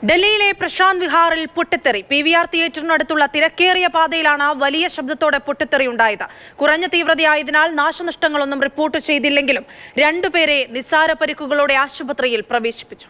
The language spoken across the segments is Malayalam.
ഡൽഹിയിലെ പ്രശാന്ത് വിഹാറിൽ പൊട്ടിത്തെറി പി വി ആർ തിയേറ്ററിനടുത്തുള്ള തിരക്കേറിയ പാതയിലാണ് വലിയ ശബ്ദത്തോടെ പൊട്ടിത്തെറി ഉണ്ടായത് കുറഞ്ഞ തീവ്രതയായതിനാൽ നാശനഷ്ടങ്ങളൊന്നും റിപ്പോർട്ട് ചെയ്തില്ലെങ്കിലും രണ്ടുപേരെ നിസ്സാര പരിക്കുകളോടെ ആശുപത്രിയിൽ പ്രവേശിപ്പിച്ചു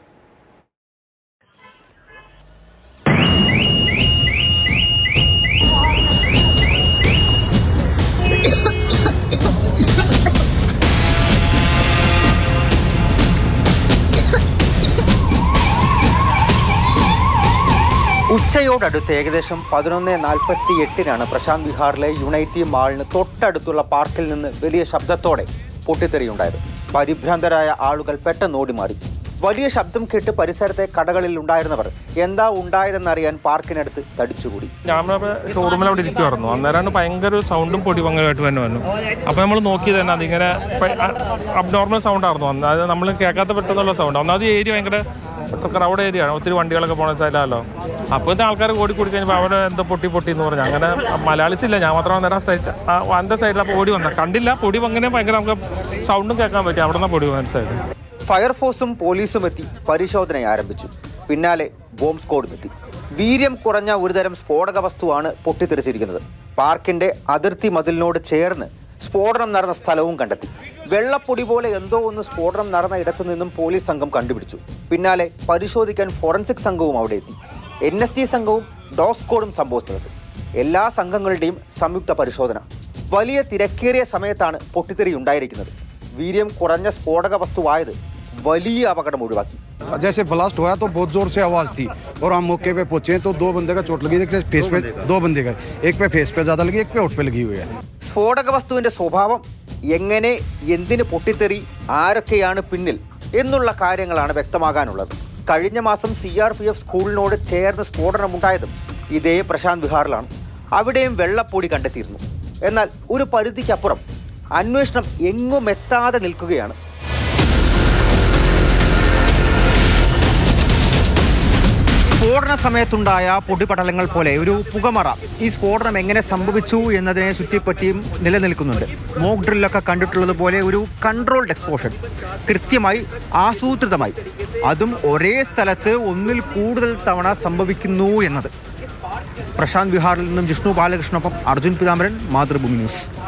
ഉച്ചയോടടുത്ത് ഏകദേശം പതിനൊന്ന് നാൽപ്പത്തി എട്ടിനാണ് പ്രശാന്ത് വിഹാറിലെ യുണൈറ്റി മാളിന് തൊട്ടടുത്തുള്ള പാർക്കിൽ നിന്ന് വലിയ ശബ്ദത്തോടെ പൊട്ടിത്തെറിയുണ്ടായത് പരിഭ്രാന്തരായ ആളുകൾ പെട്ടെന്ന് ഓടിമാറി വലിയ ശബ്ദം കേട്ട് പരിസരത്തെ കടകളിൽ ഉണ്ടായിരുന്നവർ എന്താ ഉണ്ടായതെന്നറിയാൻ പാർക്കിനടുത്ത് തടിച്ചുകൂടി ഞാൻ ഷോറൂമിൽ അവിടെ ഇരിക്കുമായിരുന്നു അന്നേരമാണ് ഭയങ്കര ഒരു സൗണ്ടും പൊടി പങ്കായിട്ട് തന്നെ വന്നു അപ്പോൾ നമ്മൾ നോക്കി തന്നെ അതിങ്ങനെ അബ്നോർമൽ സൗണ്ട് ആയിരുന്നു വന്നത് അത് നമ്മൾ കേൾക്കാത്ത പെട്ടെന്നുള്ള സൗണ്ട് ഒന്നാമത് ഈ ഏരിയ ഭയങ്കര ക്രൗഡ് ഏരിയ ആണ് ഒത്തിരി വണ്ടികളൊക്കെ പോണ സ്ഥലമല്ലോ അപ്പോഴത്തെ ആൾക്കാർ ഓടി കൂടി കഴിഞ്ഞപ്പോൾ അവിടെ എന്തോ പൊട്ടി പൊട്ടി എന്ന് പറഞ്ഞു അങ്ങനെ മലയാളീസ് ഇല്ല ഞാൻ മാത്രം അന്നേരം സൈഡ് അന്ത സൈഡിൽ അപ്പോൾ ഓടി വന്ന കണ്ടില്ല പൊടി അങ്ങനെ ഭയങ്കര നമുക്ക് സൗണ്ടും കേൾക്കാൻ പറ്റി അവിടെ നിന്ന് പൊടി മനസ്സിലായത് ഫയർഫോഴ്സും പോലീസും എത്തി പരിശോധന ആരംഭിച്ചു പിന്നാലെ ബോംബ് സ്ക്വാഡും എത്തി വീര്യം കുറഞ്ഞ ഒരുതരം സ്ഫോടക വസ്തുവാണ് പൊട്ടിത്തെറിച്ചിരിക്കുന്നത് പാർക്കിന്റെ അതിർത്തി മതിലിനോട് ചേർന്ന് സ്ഫോടനം നടന്ന സ്ഥലവും കണ്ടെത്തി വെള്ളപ്പൊടി പോലെ എന്തോ ഒന്ന് സ്ഫോടനം നടന്ന ഇടത്തു നിന്നും പോലീസ് സംഘം കണ്ടുപിടിച്ചു പിന്നാലെ പരിശോധിക്കാൻ ഫോറൻസിക് സംഘവും അവിടെ എത്തി എൻ എസ് ജി സംഘവും ഡോഗ് സ്ക്വാഡും സംഭവസ്ഥലത്ത് എല്ലാ സംഘങ്ങളുടെയും സംയുക്ത പരിശോധന വലിയ തിരക്കേറിയ സമയത്താണ് പൊട്ടിത്തെറി ഉണ്ടായിരിക്കുന്നത് വീര്യം കുറഞ്ഞ സ്ഫോടക വസ്തുവായത് വലിയ അപകടം ഒഴിവാക്കി जैसे ब्लास्ट हुआ तो बहुत जोर से आवाज थी और हम मौके पे पहुंचे तो दो बंदे का चोट लगी देखते फेस पे दो बंदे का एक पे फेस पे ज्यादा लगी एक पे होठ पे लगी हुई है സ്ഫോടക വസ്തുവിന്റെ സ്വഭാവം എങ്ങനെ എന്തിന് പൊട്ടിത്തെറി ആരൊക്കെയാണ് പിന്നിൽ എന്നുള്ള കാര്യങ്ങളാണ് വ്യക്തമാകാനുള്ളത് കഴിഞ്ഞ മാസം സി ആർ പി എഫ് സ്കൂളിനോട് ചേർന്ന് സ്ഫോടനമുണ്ടായതും ഇതേ പ്രശാന്ത് വിഹാറിലാണ് അവിടെയും വെള്ളപ്പൊടി കണ്ടെത്തിയിരുന്നു എന്നാൽ ഒരു പരിധിക്കപ്പുറം അന്വേഷണം എങ്ങും എത്താതെ നിൽക്കുകയാണ് സ്ഫോടന സമയത്തുണ്ടായ പൊടിപടലങ്ങൾ പോലെ ഒരു പുകമറ ഈ സ്ഫോടനം എങ്ങനെ സംഭവിച്ചു എന്നതിനെ ചുറ്റിപ്പറ്റിയും നിലനിൽക്കുന്നുണ്ട് മോക്ക് ഡ്രില്ലൊക്കെ കണ്ടിട്ടുള്ളത് പോലെ ഒരു കൺട്രോൾഡ് എക്സ്പോഷൻ കൃത്യമായി ആസൂത്രിതമായി അതും ഒരേ സ്ഥലത്ത് ഒന്നിൽ കൂടുതൽ തവണ സംഭവിക്കുന്നു എന്നത് പ്രശാന്ത് വിഹാറിൽ നിന്നും ജിഷ്ണു ബാലകൃഷ്ണൊപ്പം അർജുൻ പിതാമരൻ മാതൃഭൂമി ന്യൂസ്